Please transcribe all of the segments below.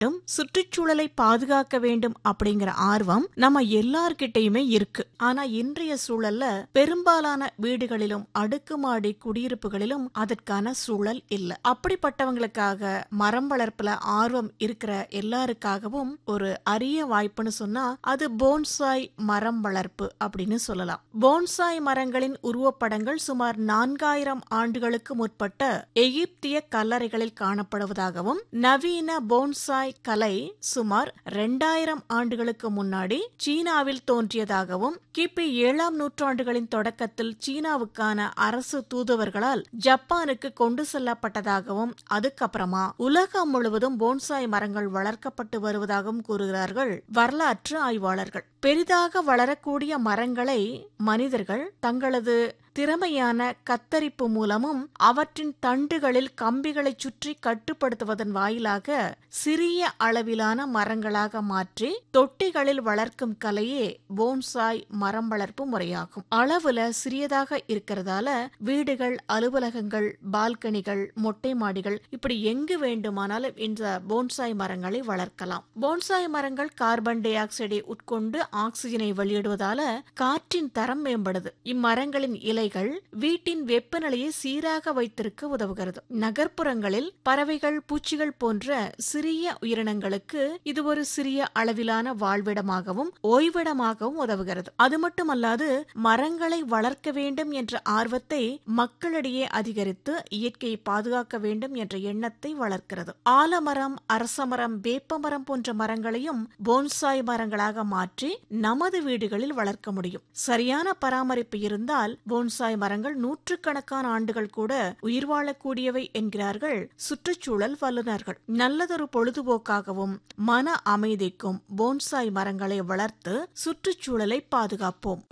மட்டும் சுற்றுச்சூழலை பாதுகாக்க வேண்டும் அப்படிங்கிற ஆர்வம் நம்ம எல்லார்கிட்டயுமே இருக்கு ஆனா இன்றைய சூழல்ல பெரும்பாலான வீடுகளிலும் அடுக்குமாடி குடியிருப்புகளிலும் அதற்கான சூழல் இல்ல அப்படிப்பட்டவங்களுக்காக மரம் வளர்ப்புல ஆர்வம் இருக்கிற எல்லாருக்காகவும் ஒரு அரிய வாய்ப்புன்னு சொன்னா அது போன்சாய் மரம் வளர்ப்பு அப்படின்னு சொல்லலாம் போன்சாய் மரங்களின் உருவப்படங்கள் சுமார் நான்காயிரம் ஆண்டுகளுக்கு முற்பட்ட எகிப்திய கல்லறைகளில் காணப்படுவதாகவும் நவீன போன்சாய் கலை சுமார் இரண்டாயிரம் ஆண்டுகளுக்கு முன்னாடி சீனாவில் தோன்றியதாகவும் கிபி ஏழாம் நூற்றாண்டுகளின் தொடக்கத்தில் சீனாவுக்கான அரசு தூதுவர்களால் ஜப்பானுக்கு கொண்டு செல்லப்பட்டதாகவும் அதுக்கப்புறமா உலகம் முழுவதும் போன்சாய் மரங்கள் வளர்க்கப்பட்டு வருவதாகவும் கூறுகிறார்கள் வரலாற்று ஆய்வாளர்கள் பெரிதாக வளரக்கூடிய மரங்களை மனிதர்கள் தங்களது திறமையான கத்தரிப்பு மூலமும் அவற்றின் தண்டுகளில் கம்பிகளை சுற்றி கட்டுப்படுத்துவதன் வாயிலாக சிறிய அளவிலான மரங்களாக மாற்றி தொட்டிகளில் வளர்க்கும் கலையே போன்சாய் மரம் வளர்ப்பு முறையாகும் அளவுல சிறியதாக இருக்கிறதால வீடுகள் அலுவலகங்கள் பால்கனிகள் மொட்டை மாடிகள் இப்படி எங்கு வேண்டுமானாலும் இந்த போன்சாய் மரங்களை வளர்க்கலாம் போன்சாய் மரங்கள் கார்பன் டை ஆக்சைடை உட்கொண்டு ஆக்சிஜனை வெளியிடுவதால காற்றின் தரம் மேம்படுது இம்மரங்களின் இலைகள் வீட்டின் வெப்பநிலையை சீராக வைத்திருக்க உதவுகிறது நகர்ப்புறங்களில் பறவைகள் பூச்சிகள் போன்ற சிறிய உயிரினங்களுக்கு இது ஒரு சிறிய அளவிலான வாழ்விடமாகவும் ஓய்விடமாகவும் உதவுகிறது அது மட்டுமல்லாது மரங்களை வளர்க்க வேண்டும் என்ற ஆர்வத்தை மக்களிடையே அதிகரித்து இயற்கையை பாதுகாக்க வேண்டும் என்ற எண்ணத்தை வளர்க்கிறது ஆலமரம் அரசமரம் வேப்பமரம் போன்ற மரங்களையும் போன்சாய் மரங்களாக மாற்றி நமது வீடுகளில் வளர்க்க முடியும் சரியான பராமரிப்பு இருந்தால் போன்சாய் மரங்கள் நூற்றுக்கணக்கான ஆண்டுகள் கூட உயிர் வாழக்கூடியவை என்கிறார்கள் சுற்றுச்சூழல் வல்லுநர்கள் நல்லதொரு பொழுதுபோக்காகவும் மன அமைதிக்கும் போன்சாய் மரங்களை வளர்த்து சுற்றுச்சூழலை பாதுகாப்போம்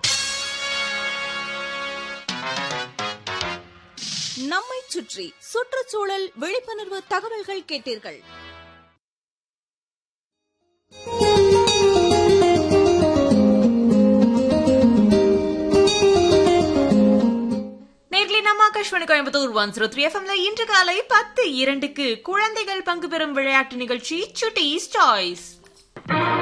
நம்மை சுற்றி சுற்றுச்சூழல் விழிப்புணர்வு தகவல்கள் கேட்டீர்கள் நேர்களை நம்ம Akashvani Coimbatore one zero three எஃப்எம்ல இன்று காலை பத்து இரண்டுக்கு குழந்தைகள் பங்கு பெறும் விளையாட்டு நிகழ்ச்சி சுட்டீஸ் சாய்ஸ்